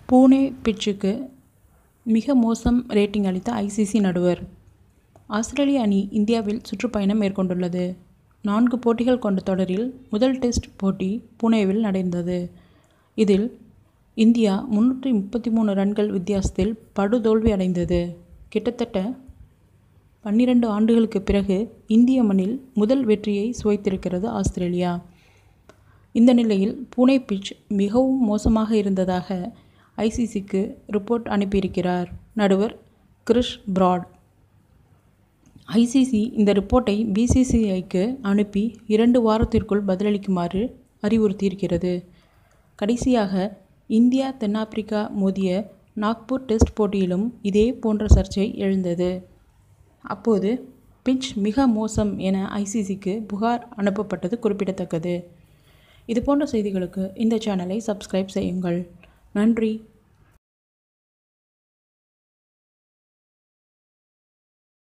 பூனே பிட்சுக்கு மிக மோசம் ரேட்டிங் அளித்த ஐசிசி நடுவர் ஆஸ்திரேலிய அணி இந்தியாவில் சுற்றுப்பயணம் மேற்கொண்டுள்ளது நான்கு போட்டிகள் கொண்ட தொடரில் முதல் டெஸ்ட் போட்டி புனேவில் நடந்தது இதில் இந்தியா முன்னூற்றி முப்பத்தி மூணு ரன்கள் வித்தியாசத்தில் படுதோல்வி அடைந்தது கிட்டத்தட்ட பன்னிரண்டு ஆண்டுகளுக்கு பிறகு இந்திய மண்ணில் முதல் வெற்றியை சுவைத்திருக்கிறது ஆஸ்திரேலியா இந்த நிலையில் பூனே பிட்ச் மிகவும் மோசமாக இருந்ததாக ஐசிசிக்கு ரிப்போர்ட் அனுப்பியிருக்கிறார் நடுவர் கிறிஸ் பிராட் ஐசிசி இந்த ரிப்போர்ட்டை பிசிசிஐக்கு அனுப்பி இரண்டு வாரத்திற்குள் பதிலளிக்குமாறு அறிவுறுத்தியிருக்கிறது கடைசியாக இந்தியா தென்னாப்பிரிக்கா மோதிய நாக்பூர் டெஸ்ட் போட்டியிலும் இதே போன்ற சர்ச்சை எழுந்தது அப்போது பிட்ச் மிக மோசம் என ஐசிசிக்கு புகார் அனுப்பப்பட்டது குறிப்பிடத்தக்கது இதுபோன்ற செய்திகளுக்கு இந்த சேனலை சப்ஸ்கிரைப் செய்யுங்கள் நன்றி